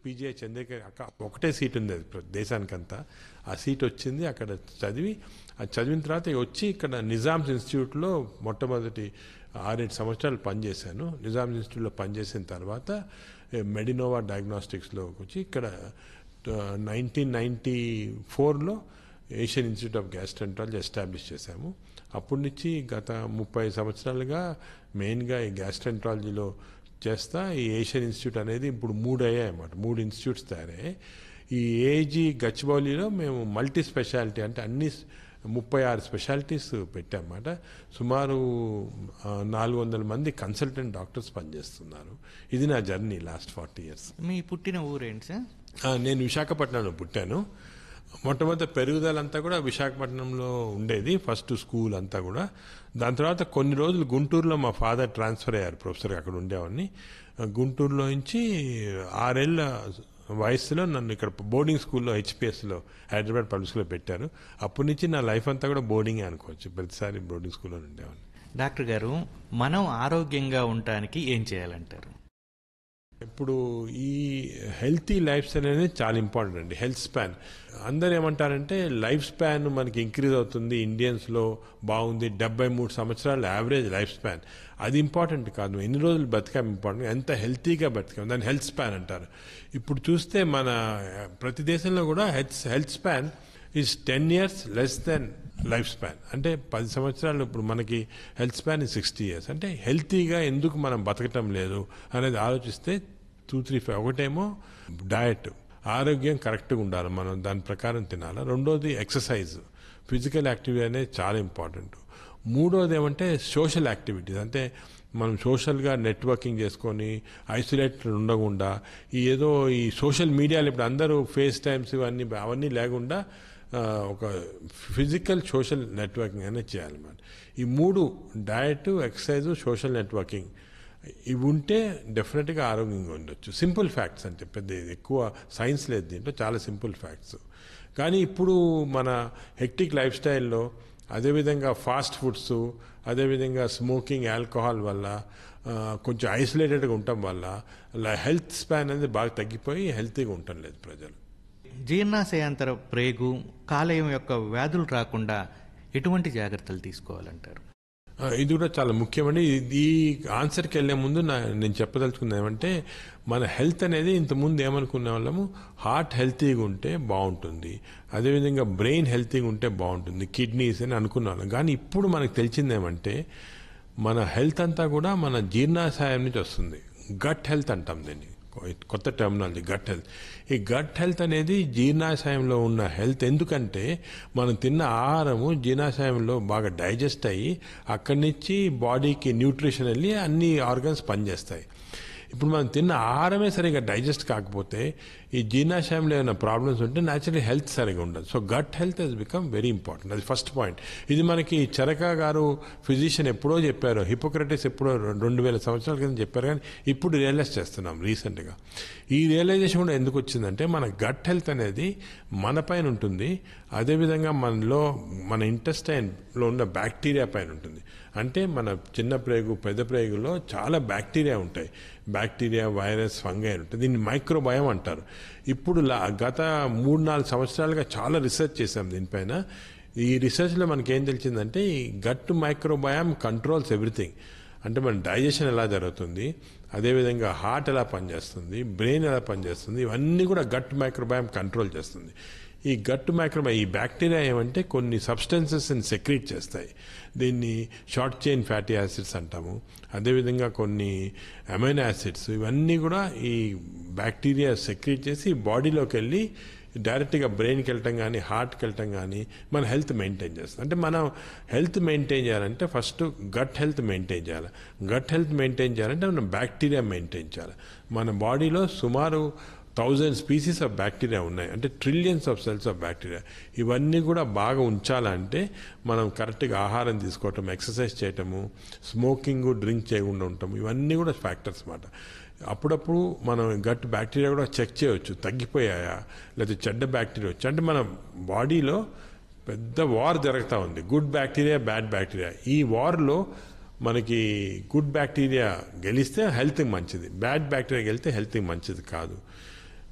PGI చంద్రకేర్ అక్క ఒకటే seat ఉంది అది ప్ర- దేశానికంతా ఆ సీట్ వచ్చింది అక్కడ చదివి అది చదివిన తర్వాత ఇక వచ్చి ఇక్కడ నిజామ్స్ ఇన్స్టిట్యూట్లో మొట్టమొదటి ఆరేడు సంవత్సరాలు పనిచేశాను నిజామ్స్ ఇన్స్టిట్యూట్లో పనిచేసిన తర్వాత ఏ, మెడినోవా డయాగ్నోస్టిక్స్లో వచ్చి ఇక్కడ నైన్టీన్ నైంటీ ఫోర్లో Asian Institute of Gastroenterology establish చేశాము అప్పటి నుంచి గత ముప్పై సంవత్సరాలుగా మెయిన్గా ఈ గ్యాస్ట్రెంటాలజీలో చేస్తా ఈ ఏషియన్ ఇన్స్టిట్యూట్ అనేది ఇప్పుడు మూడు అయ్యాయి అన్నమాట మూడు ఇన్స్టిట్యూట్స్ తయారయ్యాయి ఈ ఏజీ గచ్చిబౌలిలో మేము మల్టీ స్పెషాలిటీ అంటే అన్ని ముప్పై ఆరు స్పెషాలిటీస్ పెట్టామన్నమాట సుమారు ఆ, నాలుగు వందల మంది కన్సల్టెంట్ డాక్టర్స్ పనిచేస్తున్నారు ఇది నా జర్నీ లాస్ట్ ఫార్టీ ఇయర్స్ మీ పుట్టిన ఊరేంటి సార్ ఆ, నేను విశాఖపట్నంలో పుట్టాను మొట్టమొదటి పెరుగుదల అంతా కూడా విశాఖపట్నంలో ఉండేది ఫస్ట్ స్కూల్ అంతా కూడా దాని తర్వాత కొన్ని రోజులు గుంటూరులో మా ఫాదర్ ట్రాన్స్ఫర్ అయ్యారు ప్రొఫెసర్ అక్కడ ఉండేవాడిని ఆ, గుంటూరులో నుంచి ఆరేళ్ల వయసులో నన్ను ఇక్కడ బోర్డింగ్ స్కూల్లో హెచ్పిఎస్లో హైదరాబాద్ పబ్లిక్ స్కూల్లో పెట్టారు అప్పటి నుంచి నా లైఫ్ అంతా కూడా బోర్డింగే అనుకోవచ్చు ప్రతిసారి బోర్డింగ్ స్కూల్లో ఉండేవాడిని డాక్టర్ గారు మనం ఆరోగ్యంగా ఉండటానికి ఏం చేయాలంటారు ఇప్పుడు ఈ హెల్తీ లైఫ్ స్టైల్ అనేది చాలా ఇంపార్టెంట్ అండి హెల్త్ స్పాన్ అందరు ఏమంటారంటే లైఫ్ స్పాన్ మనకి ఇంక్రీజ్ అవుతుంది ఇండియన్స్లో బాగుంది డెబ్బై మూడు సంవత్సరాలు యావరేజ్ లైఫ్ స్పాన్ అది ఇంపార్టెంట్ కాదు ఎన్ని రోజులు బతికాం ఇంపార్టెంట్ ఎంత హెల్తీగా బతికాం దాన్ని హెల్త్ స్పాన్ అంటారు ఇప్పుడు చూస్తే మన ప్రతి దేశంలో కూడా health health span is ten years less than life span అంటే పది సంవత్సరాలు ఇప్పుడు మనకి హెల్త్ స్పాన్ సిక్స్టీ ఇయర్స్ అంటే హెల్తీగా ఎందుకు మనం బతకటం లేదు అనేది ఆలోచిస్తే టూ త్రీ ఫైవ్ ఒకటేమో డయట్ ఆరోగ్యం కరెక్ట్గా ఉండాలి మనం దాని ప్రకారం తినాలి రెండోది ఎక్సర్సైజ్ ఫిజికల్ యాక్టివిటీ అనేది చాలా ఇంపార్టెంట్ మూడోది ఏమంటే సోషల్ యాక్టివిటీస్ అంటే మనం సోషల్గా నెట్వర్కింగ్ చేసుకొని ఐసోలేటెడ్ ఉండకుండా ఈ ఏదో ఈ సోషల్ మీడియాలో ఇప్పుడు అందరూ ఫేస్ టైమ్స్ ఇవన్నీ అవన్నీ లేకుండా ఆ, ఒక ఫిజికల్ సోషల్ నెట్వర్కింగ్ అనేది చేయాలన్నమాట ఈ మూడు డయట్ ఎక్సర్సైజ్ సోషల్ నెట్వర్కింగ్ ఇవి ఉంటే డెఫినెట్గా ఆరోగ్యంగా ఉండొచ్చు సింపుల్ ఫ్యాక్ట్స్ అంటే పెద్ద ఎక్కువ సైన్స్ లేదు దీంట్లో చాలా సింపుల్ ఫ్యాక్ట్స్ కానీ ఇప్పుడు మన హెక్టిక్ లైఫ్ స్టైల్లో అదేవిధంగా ఫాస్ట్ ఫుడ్స్ అదేవిధంగా స్మోకింగ్ ఆల్కహాల్ వల్ల ఆ, కొంచెం ఐసోలేటెడ్గా ఉండటం వల్ల హెల్త్ స్పాన్ అనేది బాగా తగ్గిపోయి హెల్తీగా ఉండటం లేదు ప్రజలు జీర్ణాశయాంతర ప్రేగు కాలేయం యొక్క వ్యాధులు రాకుండా ఎటువంటి జాగ్రత్తలు తీసుకోవాలంటారు ఆ, ఇది కూడా చాలా ముఖ్యమండి ఈ- ఈ ఆన్సర్కి వెళ్లే ముందు నా నేను చెప్పదలుచుకుంది ఏమంటే మన హెల్త్ అనేది ఇంతకుముందు ఏమనుకునే వాళ్ళము హార్ట్ హెల్తీగా ఉంటే బాగుంటుంది అదేవిధంగా బ్రెయిన్ హెల్తీగా ఉంటే బాగుంటుంది కిడ్నీస్ అని అనుకునే వాళ్ళం కానీ ఇప్పుడు మనకు తెలిసింది ఏమంటే మన హెల్త్ అంతా కూడా మన జీర్ణాశయం నుంచి వస్తుంది గట్ హెల్త్ అంటాం దీన్ని కొత్త టెర్మినాలజీ గట్ హెల్త్ ఈ గట్ హెల్త్ అనేది జీర్ణాశయంలో ఉన్న హెల్త్ ఎందుకంటే మనం తిన్న ఆహారము జీర్ణాశయంలో బాగా డైజెస్ట్ అయ్యి అక్కడి నుంచి బాడీకి న్యూట్రిషన్ వెళ్ళి అన్ని ఆర్గన్స్ పనిచేస్తాయి ఇప్పుడు మనం తిన్న ఆహారమే సరిగా డైజెస్ట్ కాకపోతే ఈ జీర్ణాశయంలో ఏమైనా ప్రాబ్లమ్స్ ఉంటే న్యాచురల్లీ హెల్త్ సరిగా ఉండదు so gut health has become very important అది ఫస్ట్ పాయింట్ ఇది మనకి చరక గారు ఫిజిషియన్ ఎప్పుడో చెప్పారు హిపోక్రటిస్ ఎప్పుడో రెండు వేల సంవత్సరాల క్రితం చెప్పారు కానీ ఇప్పుడు రియలైజ్ చేస్తున్నాం రీసెంట్గా ఈ రియలైజేషన్ కూడా ఎందుకు వచ్చిందంటే మన గట్ హెల్త్ అనేది మన పైన ఉంటుంది అదేవిధంగా మనలో మన ఇంటెస్టైన్లో ఉన్న బ్యాక్టీరియా పైన ఉంటుంది అంటే మన చిన్న ప్రేగు పెద్ద ప్రేగులో చాలా బ్యాక్టీరియా ఉంటాయి బ్యాక్టీరియా వైరస్ ఫంగై అని ఉంటుంది దీన్ని మైక్రోబయం అంటారు ఇప్పుడు లా- గత మూడు నాలుగు సంవత్సరాలుగా చాలా రీసెర్చ్ చేశాం దీనిపైన ఈ రీసెర్చ్లో మనకి ఏం తెలిసిందంటే ఈ గట్ మైక్రోబయామ్ కంట్రోల్స్ ఎవ్రీథింగ్ అంటే మన డైజెషన్ ఎలా జరుగుతుంది అదేవిధంగా హార్ట్ ఎలా పనిచేస్తుంది బ్రెయిన్ ఎలా పనిచేస్తుంది ఇవన్నీ కూడా గట్ మైక్రోబయామ్ కంట్రోల్ చేస్తుంది ఈ గట్ మైక్రోబయామ్ ఈ బ్యాక్టీరియా ఏమంటే కొన్ని సబ్స్టెన్సెస్ సెక్రీట్ చేస్తాయి దీన్ని షార్ట్ చైన్ ఫ్యాటీ యాసిడ్స్ అంటాము అదేవిధంగా కొన్ని అమైనో యాసిడ్స్ ఇవన్నీ కూడా ఈ బ్యాక్టీరియా సెక్రీట్ చేసి బాడీలోకి వెళ్ళి డైరెక్ట్గా బ్రెయిన్కి వెళ్ళటం కానీ హార్ట్కి వెళ్ళటం కానీ మన హెల్త్ మెయింటైన్ చేస్తుంది అంటే మనం హెల్త్ మెయింటైన్ చేయాలంటే ఫస్ట్ గట్ హెల్త్ మెయింటైన్ చేయాలి గట్ హెల్త్ మెయింటైన్ చేయాలంటే మనం బ్యాక్టీరియా మెయింటైన్ చేయాలి మన బాడీలో సుమారు థౌజండ్ స్పీసీస్ ఆఫ్ బ్యాక్టీరియా ఉన్నాయి అంటే trillions of cells of bacteria ఇవన్నీ కూడా బాగా ఉంచాలంటే మనం కరెక్ట్గా ఆహారం తీసుకోవటం ఎక్సర్సైజ్ చేయటము స్మోకింగ్ డ్రింక్ చేయకుండా ఉండటం ఇవన్నీ కూడా ఫ్యాక్టర్స్ అన్నమాట అప్పుడప్పుడు మనం గట్ బ్యాక్టీరియా కూడా చెక్ చేయవచ్చు తగ్గిపోయాయా లేదా చెడ్డ బ్యాక్టీరియా వచ్చి అంటే మన బాడీలో పెద్ద వార్ జరుగుతూ ఉంది గుడ్ బ్యాక్టీరియా బ్యాడ్ బ్యాక్టీరియా ఈ వార్లో మనకి గుడ్ బ్యాక్టీరియా గెలిస్తే హెల్త్కి మంచిది బ్యాడ్ బ్యాక్టీరియా గెలిస్తే హెల్త్కి మంచిది కాదు